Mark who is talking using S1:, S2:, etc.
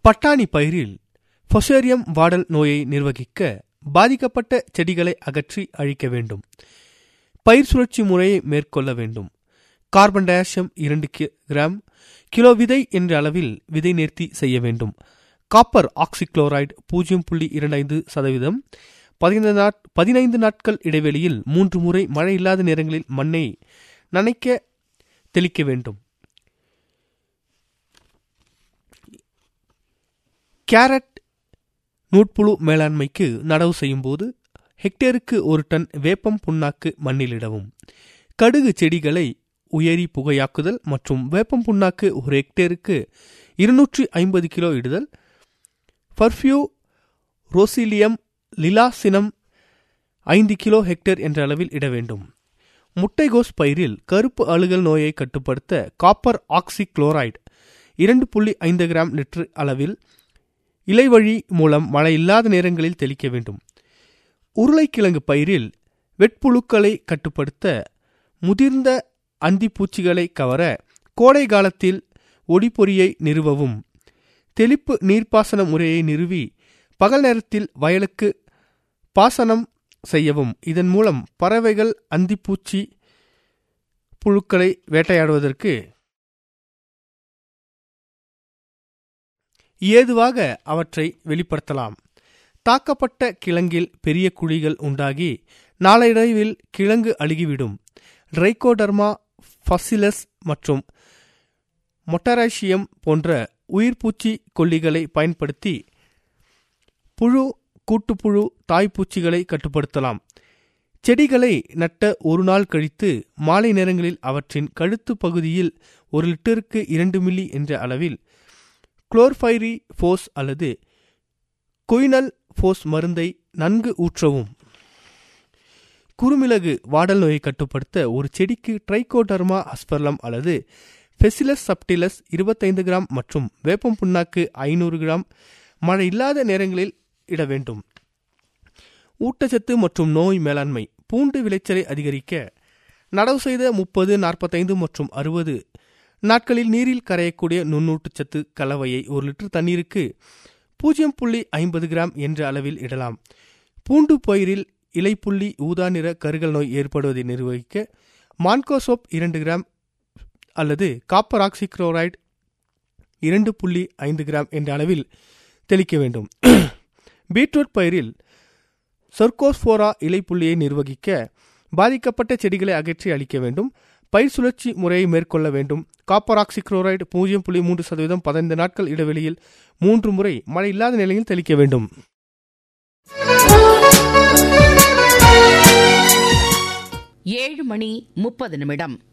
S1: பட்டாணி பயிரில் பொசேரியம் வாடல் நோயை நிர்வகிக்க பாதிக்கப்பட்ட செடிகளை அகற்றி அழிக்க வேண்டும் பயிர் சுழற்சி முறையை மேற்கொள்ள வேண்டும் கார்பன் டை ஆக்சைடு இரண்டு கிராம் கிலோ விதை என்ற அளவில் விதை நேர்த்தி செய்ய வேண்டும் காப்பர் ஆக்சிக்ளோரைடு பூஜ்ஜியம் புள்ளி இரண்டு ஐந்து சதவீதம் பதினைந்து நாட் பதினைந்து நாட்கள் இடைவெளியில் மூன்று முறை மழை இல்லாத நேரங்களில் மண்ணை நனைக்க தெளிக்க வேண்டும் கேரட் நூட்புழு மேலாண்மைக்கு நடவு செய்யும் போது ஹெக்டேருக்கு ஒரு டன் வேப்பம் புண்ணாக்கு மண்ணிலிடவும் கடுகு செடிகளை உயரி புகையாக்குதல் மற்றும் வேப்பம் புண்ணாக்கு ஒரு ஹெக்டேருக்கு இருநூற்றி ஐம்பது கிலோ இடுதல் பர்ஃபியூ ரோசிலியம் லிலாசினம் ஐந்து கிலோ ஹெக்டேர் என்ற அளவில் இட வேண்டும் முட்டைகோஸ் பயிரில் கருப்பு அழுகல் நோயை கட்டுப்படுத்த காப்பர் ஆக்சி குளோரைடு இரண்டு புள்ளி ஐந்து கிராம் லிட்டர் அளவில் இலைவழி மூலம் மழை இல்லாத நேரங்களில் தெளிக்க வேண்டும் உருளைக்கிழங்கு பயிரில் வெட்புழுக்களை கட்டுப்படுத்த முதிர்ந்த அந்திப்பூச்சிகளை கவர கோடை காலத்தில் ஒடிப்பொறியை நிறுவவும் தெளிப்பு நீர்ப்பாசன முறையை நிறுவி பகல் நேரத்தில் வயலுக்கு பாசனம் செய்யவும் இதன் மூலம் பறவைகள் அந்திப்பூச்சி புழுக்களை வேட்டையாடுவதற்கு ஏதுவாக அவற்றை வெளிப்படுத்தலாம் தாக்கப்பட்ட கிழங்கில் பெரிய குழிகள் உண்டாகி நாளடைவில் கிழங்கு அழுகிவிடும் ட்ரைகோடர்மா ஃபசிலஸ் மற்றும் மொட்டராசியம் போன்ற உயிர்பூச்சி கொல்லிகளை பயன்படுத்தி புழு கூட்டுப்புழு தாய்ப்பூச்சிகளை கட்டுப்படுத்தலாம் செடிகளை நட்ட ஒரு நாள் கழித்து மாலை நேரங்களில் அவற்றின் கழுத்து பகுதியில் ஒரு லிட்டருக்கு இரண்டு மில்லி என்ற அளவில் குளோர்ஃபைரி ஃபோஸ் அல்லது கொயினல் ஃபோஸ் மருந்தை நன்கு ஊற்றவும் குறுமிளகு வாடல் நோயை கட்டுப்படுத்த ஒரு செடிக்கு ட்ரைகோடர்மா அஸ்பர்லம் அல்லது ஃபெசிலஸ் சப்டிலஸ் இருபத்தைந்து கிராம் மற்றும் வேப்பம் புண்ணாக்கு ஐநூறு கிராம் மழை இல்லாத நேரங்களில் இட வேண்டும் ஊட்டச்சத்து மற்றும் நோய் மேலாண்மை பூண்டு விளைச்சலை அதிகரிக்க நடவு செய்த முப்பது நாற்பத்தைந்து மற்றும் அறுபது நாட்களில் நீரில் கரையக்கூடிய நுண்ணூட்டச்சத்து கலவையை ஒரு லிட்டர் தண்ணீருக்கு பூஜ்ஜியம் புள்ளி ஐம்பது கிராம் என்ற அளவில் இடலாம் பூண்டு பயிரில் இலைப்புள்ளி ஊதா நிற கருகல் நோய் ஏற்படுவதை நிர்வகிக்க மான்கோசோப் இரண்டு கிராம் அல்லது காப்பர் ஆக்சிக்ளோரைடு இரண்டு புள்ளி ஐந்து கிராம் என்ற அளவில் தெளிக்க வேண்டும் பீட்ரூட் பயிரில் சொர்கோஸ்போரா இலைப்புள்ளியை நிர்வகிக்க பாதிக்கப்பட்ட செடிகளை அகற்றி அளிக்க வேண்டும் பயிர் சுழற்சி முறையை மேற்கொள்ள வேண்டும் காப்பர் ஆக்சிக்ளோரைடு பூஜ்ஜியம் புள்ளி மூன்று சதவீதம் பதினைந்து நாட்கள் இடைவெளியில் மூன்று முறை மழை இல்லாத நிலையில் தெளிக்க வேண்டும்
S2: ஏழு மணி முப்பது நிமிடம்